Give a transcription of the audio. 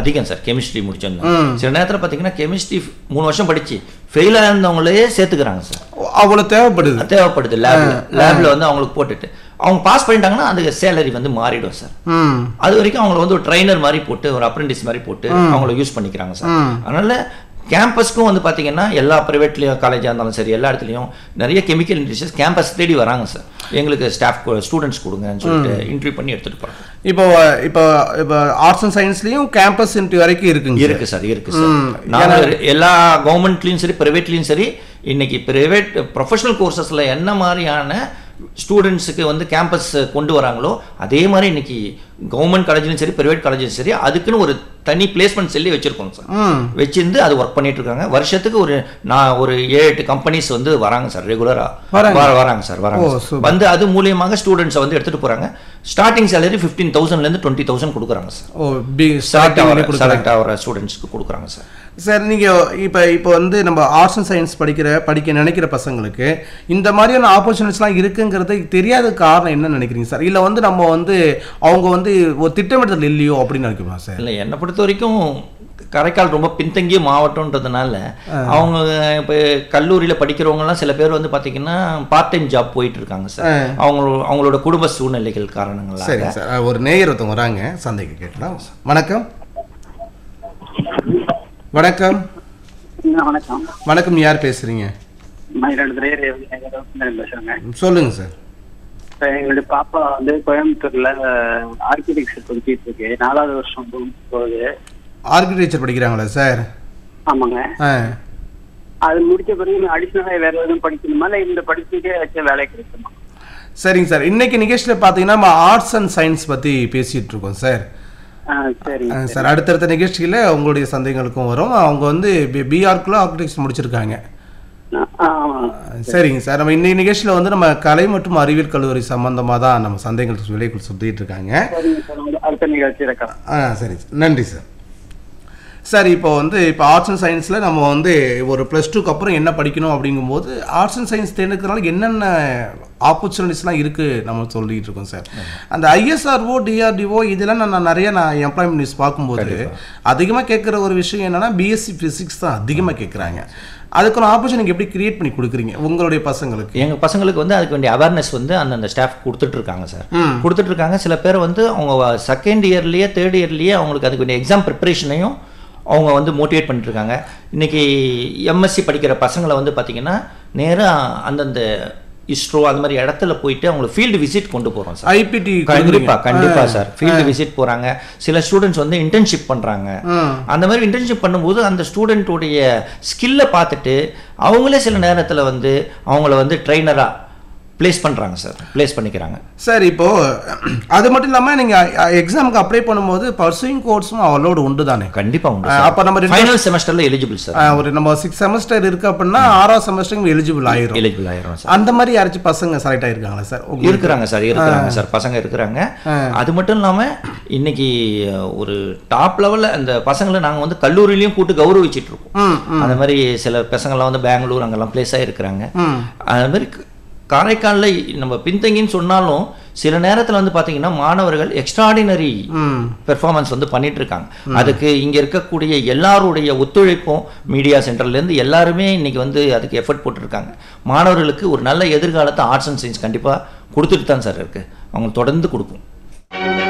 அதிகம் sir chemistry முடிச்சிருந்தோம் சில நேரத்தில் பார்த்தீங்கன்னா கெமிஸ்ட்ரி மூணு வருஷம் படிச்சு ஃபெயில் ஆயிருந்தவங்களே சேர்த்துக்கிறாங்க சார் அவ்வளவு தேவைப்படுது தேவைப்படுது லேப்ல லேப்ல வந்து அவங்களுக்கு போட்டுட்டு அவங்க பாஸ் பண்ணிட்டாங்கன்னா அந்த சேலரி வந்து மாறிடும் சார் ம் அது வரைக்கும் அவங்கள வந்து ஒரு ட்ரைனர் மாதிரி போட்டு ஒரு அப்ரெண்டிஸ் மாதிரி போட்டு அவங்கள யூஸ் பண்ணிக்கிறாங்க சார் அதனால கேம்பஸ்க்கும் வந்து பாத்தீங்கன்னா எல்லா ப்ரைவேட்லேயும் காலேஜாக இருந்தாலும் சரி எல்லா இடத்துலையும் நிறைய கெமிக்கல் இண்டஸ்ட்ரீஸ் கேம்பஸ் தேடி வராங்க சார் எங்களுக்கு ஸ்டாஃப் ஸ்டூடெண்ட்ஸ் கொடுங்கன்னு சொல்லிட்டு இன்டர்வியூ பண்ணி எடுத்துட்டு போறாங்க இப்போ இப்போ இப்போ ஆர்ட்ஸ் அண்ட் சயின்ஸ்லயும் கேம்பஸ் இன்டர்வியூ வரைக்கும் இருக்குங்க சார். இருக்கு சார் இருக்கு சார் நாங்க எல்லா கவர்மெண்ட்லயும் சரி பிரைவேட்லயும் சரி இன்னைக்கு பிரைவேட் ப்ரொஃபஷனல் கோர்சஸ்ல என்ன மாதிரியான ஸ்டூடெண்ட்ஸுக்கு வந்து கேம்பஸ் கொண்டு வராங்களோ அதே மாதிரி இன்னைக்கு கவர்மெண்ட் காலேஜ்லயும் சரி பிரைவேட் காலேஜ்லயும் சரி அதுக்குன்னு ஒரு தனி பிளேஸ்மெண்ட் செல்லி வச்சிருக்கோம் சார் ம் வச்சிருந்து அது ஒர்க் பண்ணிட்டு இருக்காங்க வருஷத்துக்கு ஒரு நான் ஒரு ஏழு எட்டு கம்பெனிஸ் வந்து வராங்க சார் ரெகுலரா வராங்க. வராங்க சார் வராங்க ஓ, சார். super. வந்து அது மூலியமாக ஸ்டூடெண்ட்ஸை வந்து எடுத்துட்டு போறாங்க ஸ்டார்டிங் சேலரி ஃபிஃப்டீன் தௌசண்ட்லேருந்து டுவெண்ட்டி தௌசண்ட் கொடுக்குறாங்க சார் ஓ பி செலக்ட் ஸ்டார்டிங் ஆகிற கொடுக்குறாங்க செலக்ட் ஆகிற ஸ்டூடெண்ட்ஸ்க்கு கொடுக்குறாங்க சார் சார் நீங்க இப்போ இப்போ வந்து நம்ம ஆர்ட்ஸ் அண்ட் சயின்ஸ் படிக்கிற படிக்க நினைக்கிற பசங்களுக்கு இந்த மாதிரியான ஆப்பர்ச்சுனிட்டிஸ்லாம் இருக்குங்கிறது தெரியாத காரணம் என்ன நினைக்கிறீங்க சார் இல்லை வந்து நம்ம வந்து அவங்க வந்து ஒரு திட்டமிடுதல் இல்லையோ அப்படின்னு நினைக்கிறோமா சார் இல்லை என்னை பொறுத்த வரைக்கும் காரைக்கால் ரொம்ப பின்தங்கிய மாவட்டம்ன்றதுனால அவங்க இப்போ கல்லூரியில் படிக்கிறவங்கலாம் சில பேர் வந்து பார்த்தீங்கன்னா பார்ட் டைம் ஜாப் போயிட்டு இருக்காங்க சார் அவங்க அவங்களோட குடும்ப சூழ்நிலைகள் காரணங்களாக சரிங்க சார் ஒரு நேயர் ஒருத்தவங்க வராங்க சந்தைக்கு கேட்கலாம் வணக்கம் வணக்கம் அண்ணா, வணக்கம் வணக்கம் யார் பேசுறீங்க மயிலாடுதுறை ரேவதி பேசுறேங்க சொல்லுங்க சார் இப்ப எங்களுடைய பாப்பா வந்து கோயம்புத்தூர்ல ஆர்கிடெக்சர் படிச்சிட்டு இருக்கு நாலாவது வருஷம் போ- போகுது ஆர்கிடெக்சர் படிக்கிறாங்களா சார் ஆமாங்க ஆ அது முடிச்ச பிறகு அடிஷனலா வேற எதுவும் படிக்கணுமா இல்ல இந்த படிச்சுட்டே வச்ச வேலை கிடைக்குமா சரிங்க சார் இன்னைக்கு நிகழ்ச்சியில் பார்த்தீங்கன்னா நம்ம ஆர்ட்ஸ் அண்ட் சயின்ஸ் பற்றி பேசிகிட்டு இருக்கோம் சார் ஆ, சரிங்க ஆ, சார் அடுத்தடுத்த நிகழ்ச்சியில் உங்களுடைய சந்தேகங்களுக்கும் வரும் அவங்க வந்து பிஆர்க்குள்ள ஆர்கிடெக்சர் முடிச்சிருக்காங்க ஆ, ஆமா சரிங்க சார் நம்ம இன்னைக்கு நிகழ்ச்சியில் வந்து நம்ம கலை மற்றும் அறிவியல் கல்லூரி சம்பந்தமாக தான் நம்ம சந்தேகங்கள் விலைக்குள் சொல்லிட்டு இருக்காங்க சரிங்க சார் உங்க அடுத்த நிகழ்ச்சி இருக்கலாம் ஆ சரி சார் நன்றி சார் சார் இப்போ வந்து இப்போ ஆர்ட்ஸ் அண்ட் சயின்ஸில் நம்ம வந்து ஒரு ப்ளஸ் டூக்கு அப்புறம் என்ன படிக்கணும் அப்படிங்கும்போது ஆர்ட்ஸ் அண்ட் சயின்ஸ் தேர்ந்தெடுக்கிறனால என்னென்ன ஆப்பர்ச்சுனிட்டிஸ்லாம் இருக்குது நம்ம சொல்லிட்டு இருக்கோம் சார் அந்த ஐஎஸ்ஆர்ஓ டிஆர்டிஓ இதெல்லாம் நான் நான் நிறைய நான் எம்ப்ளாய்மெண்ட் நியூஸ் பார்க்கும்போது அதிகமாக கேட்குற ஒரு விஷயம் என்னன்னா பிஎஸ்சி ஃபிசிக்ஸ் தான் அதிகமாக கேட்குறாங்க அதுக்கான ஆப்பர்ச்சுனிட்டி எப்படி கிரியேட் பண்ணி கொடுக்குறீங்க உங்களுடைய பசங்களுக்கு எங்க பசங்களுக்கு வந்து அதுக்கு வேண்டிய அவேர்னஸ் வந்து அந்தந்த ஸ்டாஃப் கொடுத்துட்டு இருக்காங்க சார் கொடுத்துட்டு இருக்காங்க சில பேர் வந்து அவங்க செகண்ட் இயர்லயே தேர்ட் இயர்லயே அவங்களுக்கு அதுக்கு வேண்டிய எக்ஸாம் ப்ரிப்பரேஷனையும் அவங்க வந்து மோட்டிவேட் பண்ணிட்டு இருக்காங்க இன்னைக்கு எம்எஸ்சி படிக்கிற பசங்களை வந்து பார்த்தீங்கன்னா நேரா அந்தந்த இஸ்ரோ அந்த மாதிரி இடத்துல போயிட்டு அவங்களுக்கு ஃபீல்டு விசிட் கொண்டு போறோம் சார் ஐபிடி கண்டிப்பா கண்டிப்பா சார் ஃபீல்டு விசிட் போறாங்க சில ஸ்டூடெண்ட்ஸ் வந்து இன்டர்ன்ஷிப் பண்றாங்க அந்த மாதிரி இன்டர்ன்ஷிப் பண்ணும்போது அந்த ஸ்டூடெண்ட்டுடைய ஸ்கில்லை பார்த்துட்டு அவங்களே சில நேரத்துல வந்து அவங்கள வந்து ட்ரைனரா ப்ளேஸ் பண்றாங்க சார் ப்ளேஸ் பண்ணிக்கிறாங்க சார் இப்போ அது மட்டும் இல்லாம நீங்க எக்ஸாமுக்கு அப்ளை பண்ணும்போது பர்சூயிங் கோர்ஸும் அவ்வளோட உண்டு தானே கண்டிப்பா உண்டு அஹ் அப்ப நம்ம ரெண்டு- ஃபைனல் செமஸ்டர்ல எலிஜிபிள் சார் அஹ் ஒரு நம்ம சிக்ஸ் செமஸ்டர் இருக்கு அப்படின்னா ஆறாம் செமஸ்டருக்கு எலிஜிபிள் ஆயிரும் எலிஜிபிள் ஆயிரும் சார் அந்த மாதிரி யாராச்சும் பசங்க செலக்ட் ஆயிருக்காங்களா சார் உங்களுக்கு? இருக்கிறாங்க சார் இருக்கிறாங்க சார் பசங்க இருக்கிறாங்க அது மட்டும் இல்லாம இன்னைக்கு அஹ், ஒரு டாப் லெவல்ல அந்த பசங்களை நாங்க வந்து கல்லூரியிலயும் கூட்டு கௌரவிச்சிட்டு இருக்கோம் அந்த மாதிரி சில பசங்கள்லாம் வந்து பெங்களூர் அங்கெல்லாம் பிளேஸ் ஆயிருக்கிறாங்க அது மாதிரி க- காரைக்கால்ல நம்ம பின்தங்கின்னு சொன்னாலும் சில நேரத்துல வந்து பாத்தீங்கன்னா மாணவர்கள் எக்ஸ்ட்ராடினரி பெர்ஃபார்மன்ஸ் வந்து பண்ணிட்டு இருக்காங்க அதுக்கு இங்க இருக்கக்கூடிய எல்லாருடைய ஒத்துழைப்பும் மீடியா சென்டர்ல இருந்து எல்லாருமே இன்னைக்கு வந்து அதுக்கு எஃபர்ட் போட்டிருக்காங்க மாணவர்களுக்கு ஒரு நல்ல எதிர்காலத்தை ஆர்ட்ஸ் அண்ட் சயின்ஸ் கண்டிப்பா கொடுத்துட்டு தான் சார் இருக்கு அவங்க தொடர்ந்து கொடுக்கும்